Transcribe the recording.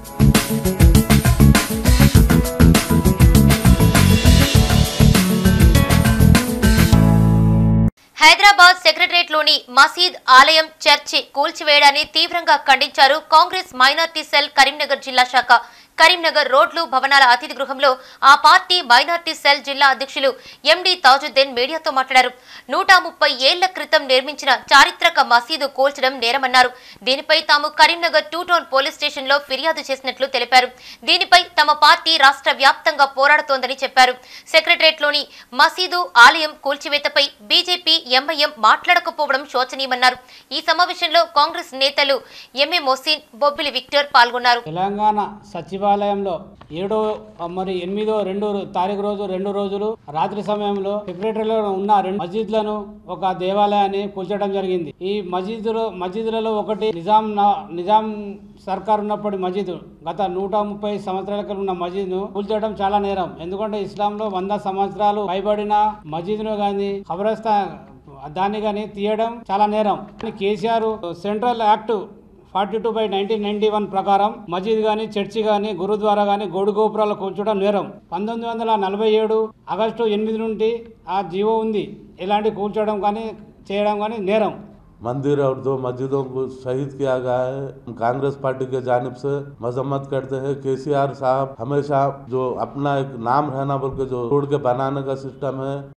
హైదరాబాద్ సెక్రటరియట్లోని మసీద్ ఆలయం చర్చి కూల్చివేయడాన్ని తీవ్రంగా ఖండించారు కాంగ్రెస్ మైనార్టీ సెల్ కరీంనగర్ జిల్లా శాఖ కరీంనగర్ రోడ్లు భవనాల అతిథి గృహంలో ఆ పార్టీ మైనార్టీ సెల్ జిల్లా అధ్యక్షులు ఎండి తాజుద్దీన్ మీడియాతో మాట్లాడారు నూట ముప్పై ఏళ్ల క్రితం నిర్మించిన చారిత్రక మసీదు కూల్చడం నేరమన్నారు దీనిపై తాము కరీంనగర్ టూ టౌన్ పోలీస్ స్టేషన్లో ఫిర్యాదు చేసినట్లు తెలిపారు దీనిపై తమ పార్టీ రాష్ట్ర వ్యాప్తంగా పోరాడుతోందని చెప్పారు సెక్రటరియట్లోని మసీదు ఆలయం కూల్చివేతపై బీజేపీ ఎంఐఎం మాట్లాడకపోవడం శోచనీయమన్నారు ఈ సమావేశంలో కాంగ్రెస్ నేతలు ఎంఏ మొసీన్ బొబ్బిలి విక్టర్ పాల్గొన్నారు తెలంగాణ సచివాలయంలో ఏడో మరి ఎనిమిదో రెండు తారీఖు రోజు రెండు రోజులు రాత్రి సమయంలో సెక్రటరీలో ఉన్న రెండు మసీద్లను ఒక దేవాలయాన్ని కూల్చడం జరిగింది ఈ మసీదులో మసీదులలో ఒకటి నిజాం నా- నిజాం సర్కార్ ఉన్నప్పటి మసీదు గత నూట ముప్పై సంవత్సరాల క్రితం ఉన్న మసీదును కూల్చడం చాలా నేరం ఎందుకంటే ఇస్లాంలో వంద సంవత్సరాలు పైబడిన మసీదును కానీ ఖబరస్థా దాన్ని కానీ తీయడం చాలా నేరం KCR central act forty two by nineteen ninety one ప్రకారం మసీద్ కానీ చర్చి కానీ గురుద్వారా కానీ గోడు గోపురాలు కూర్చోవడం నేరం పంతొమ్మిది వందల నలభై ఏడు ఆగస్టు ఎనిమిది నుండి ఆ జీవో ఉంది ఇలాంటి కూర్చోవడం కానీ చేయడం కానీ నేరం मंदिर और दो मस्जिदों को शहीद किया गया है हम कांग्रेस पार्टी के जानिब से मजम्मत करते हैं केसीआर साहब हमेशा जो अपना एक नाम रहना बोल के जो छोड़ के बनाने का सिस्टम है